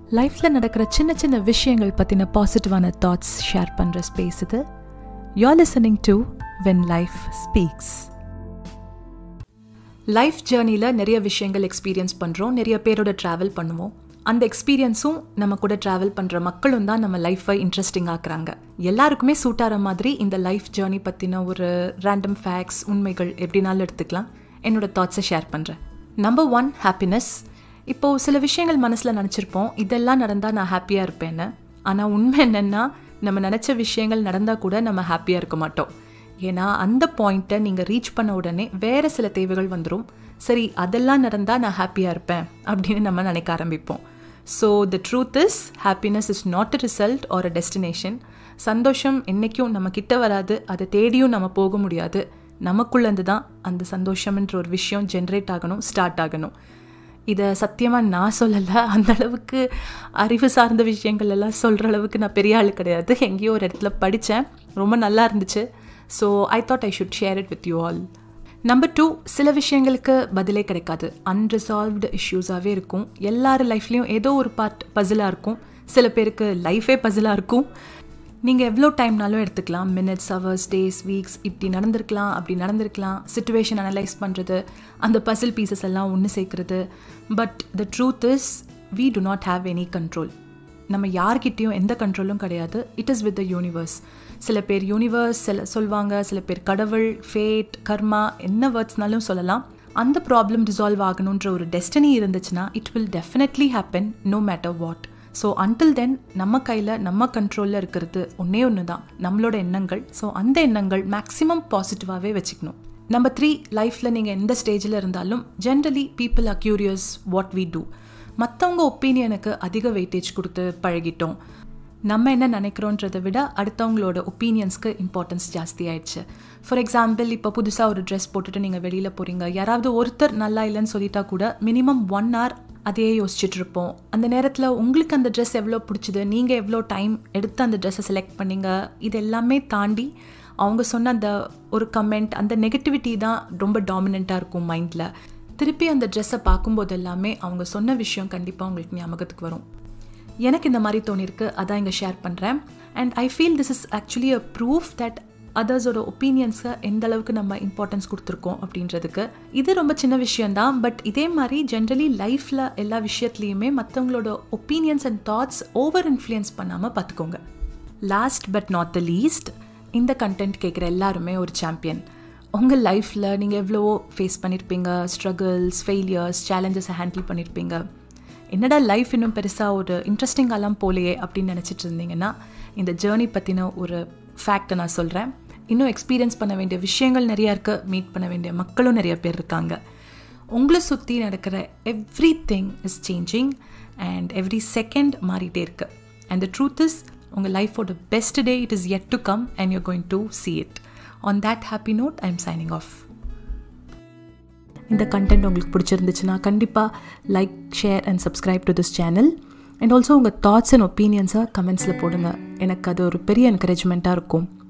லைஃப்பில் நடக்கிற சின்ன சின்ன விஷயங்கள் பற்றின பாசிட்டிவான தாட்ஸ் ஷேர் பண்ணுற ஸ்பேஸ் இது you're listening to when life speaks life ஜேர்னியில் நிறைய விஷயங்கள் எக்ஸ்பீரியன்ஸ் பண்ணுறோம் நிறைய பேரோட ட்ராவல் பண்ணுவோம் அந்த எக்ஸ்பீரியன்ஸும் நம்ம கூட ட்ராவல் பண்ணுற மக்களும் தான் நம்ம லைஃப்பை இன்ட்ரெஸ்டிங் ஆக்குறாங்க எல்லாருக்குமே சூட் ஆகிற மாதிரி இந்த லைஃப் ஜேர்னி பற்றின ஒரு ரேண்டம் ஃபேக்ட்ஸ் உண்மைகள் எப்படினாலும் எடுத்துக்கலாம் என்னோட தாட்ஸை ஷேர் பண்ணுறேன் நம்பர் ஒன் ஹாப்பினஸ் இப்போது சில விஷயங்கள் மனசில் நினச்சிருப்போம் இதெல்லாம் நடந்தால் நான் ஹாப்பியாக இருப்பேன்னு ஆனால் உண்மை என்னென்னா நம்ம நினச்ச விஷயங்கள் நடந்தால் கூட நம்ம ஹாப்பியாக இருக்க மாட்டோம் ஏன்னா அந்த பாயிண்ட்டை நீங்கள் ரீச் பண்ண உடனே வேறு சில தேவைகள் வந்துடும் சரி அதெல்லாம் நடந்தால் நான் ஹாப்பியாக இருப்பேன் அப்படின்னு நம்ம நினைக்க ஆரம்பிப்போம் so the truth is happiness is not a result or a destination சந்தோஷம் என்றைக்கும் நம்ம கிட்ட வராது அதை தேடியும் நம்ம போக முடியாது நமக்குள்ளேருந்து தான் அந்த சந்தோஷம்ன்ற ஒரு விஷயம் ஜென்ரேட் ஆகணும் ஸ்டார்ட் ஆகணும் இதை சத்தியமாக நான் சொல்லலை அந்த அளவுக்கு அறிவு சார்ந்த விஷயங்கள் எல்லாம் சொல்கிற அளவுக்கு நான் பெரிய ஆள் கிடையாது எங்கேயோ ஒரு இடத்துல படித்தேன் ரொம்ப நல்லா இருந்துச்சு so I thought I should share it with you all number two சில விஷயங்களுக்கு பதிலே கிடைக்காது அன்ரிசால்வ்டு இஷ்யூஸாகவே இருக்கும் எல்லார் லைஃப்லேயும் ஏதோ ஒரு பார்ட் பசிலாக இருக்கும் சில பேருக்கு லைஃபே பசிலாக இருக்கும் நீங்கள் எவ்வளோ டைம்னாலும் எடுத்துக்கலாம் மினிட்ஸ் ஹவர்ஸ் டேஸ் வீக்ஸ் இப்படி நடந்திருக்கலாம் அப்படி நடந்திருக்கலாம் சுச்சுவேஷன் அனலைஸ் பண்ணுறது அந்த பசில் பீசஸ் எல்லாம் ஒன்று சேர்க்குறது but the truth is we do not have any control நம்ம யார்கிட்டேயும் எந்த கண்ட்ரோலும் கிடையாது it is with the universe சில பேர் யூனிவர்ஸ் சில சொல்லுவாங்க சில பேர் கடவுள் ஃபேட் கர்மா என்ன வேர்ட்ஸ்னாலும் சொல்லலாம் அந்த ப்ராப்ளம் ரிசால்வ் ஆகணுன்ற ஒரு டெஸ்டினி இருந்துச்சுன்னா it will definitely happen no matter what so until then நம்ம கையில் நம்ம கண்ட்ரோலில் இருக்கிறது ஒன்றே ஒன்று தான் நம்மளோட எண்ணங்கள் ஸோ அந்த எண்ணங்கள் மேக்ஸிமம் பாசிட்டிவாகவே வச்சுக்கணும் நம்பர் த்ரீ லைஃப்பில் நீங்கள் எந்த ஸ்டேஜில் இருந்தாலும் generally people are curious what we do மற்றவங்க ஒப்பீனியனுக்கு அதிக வெயிட்டேஜ் கொடுத்து பழகிட்டோம் நம்ம என்ன நினைக்கிறோன்றதை விட அடுத்தவங்களோட ஒப்பீனியன்ஸ்க்கு இம்பார்ட்டன்ஸ் ஜாஸ்தி ஆயிடுச்சு ஃபார் எக்ஸாம்பிள் இப்போ புதுசாக ஒரு ட்ரெஸ் போட்டுட்டு நீங்கள் வெளியில் போகிறீங்க யாராவது ஒருத்தர் நல்லா இல்லைன்னு சொல்லிட்டா கூட மினிமம் ஒன் ஹவர் அதையே யோசிச்சுட்டு இருப்போம் அந்த நேரத்தில் உங்களுக்கு அந்த ட்ரெஸ் எவ்வளோ பிடிச்சிது நீங்கள் எவ்வளோ டைம் எடுத்து அந்த ட்ரெஸ்ஸை செலக்ட் பண்ணீங்க இது எல்லாமே தாண்டி அவங்க சொன்ன அந்த ஒரு கமெண்ட் அந்த நெகட்டிவிட்டி தான் ரொம்ப டாமினண்ட்டாக இருக்கும் மைண்டில் திருப்பி அந்த ட்ரெஸ்ஸை பார்க்கும்போது எல்லாமே அவங்க சொன்ன விஷயம் கண்டிப்பாக உங்களுக்கு ஞாபகத்துக்கு வரும் எனக்கு இந்த மாதிரி தோணிருக்கு அதான் இங்கே ஷேர் பண்ணுறேன் and I feel this is actually a proof that அதர்ஸோட ஒப்பீனியன்ஸை எந்த அளவுக்கு நம்ம இம்பார்ட்டன்ஸ் கொடுத்துருக்கோம் அப்படின்றதுக்கு இது ரொம்ப சின்ன விஷயந்தான் பட் இதே மாதிரி ஜென்ரலி லைஃப்பில் எல்லா விஷயத்துலையுமே மற்றவங்களோட opinions and thoughts over influence பண்ணாமல் பார்த்துக்கோங்க last but not the least இந்த கண்டென்ட் கேட்குற எல்லாருமே ஒரு சாம்பியன் உங்கள் லைஃப்பில் நீங்கள் எவ்வளவோ ஃபேஸ் பண்ணியிருப்பீங்க ஸ்ட்ரகிள்ஸ் ஃபெயிலியர்ஸ் சேலஞ்சஸை ஹேண்டில் பண்ணியிருப்பீங்க என்னடா லைஃப் இன்னும் பெருசாக ஒரு இன்ட்ரெஸ்டிங்காலாம் போலையே அப்படின்னு நினச்சிட்டு இருந்தீங்கன்னா இந்த ஜேர்னி பற்றின ஒரு ஃபேக்டை நான் சொல்கிறேன் இன்னும் எக்ஸ்பீரியன்ஸ் பண்ண வேண்டிய விஷயங்கள் நிறையா இருக்குது மீட் பண்ண வேண்டிய மக்களும் நிறைய பேர் இருக்காங்க உங்களை சுற்றி நடக்கிற everything is changing and every second மாறிட்டே இருக்கு அண்ட் த ட்ரூத் இஸ் உங்கள் லைஃபோட best day it is yet to come and you're going to see it on that happy note I am signing off இந்த content உங்களுக்கு பிடிச்சிருந்துச்சுன்னா கண்டிப்பாக like share and subscribe to this channel and also உங்கள் thoughts and ஒப்பீனியன்ஸை கமெண்ட்ஸில் போடுங்க எனக்கு அது ஒரு பெரிய என்கரேஜ்மெண்ட்டாக இருக்கும்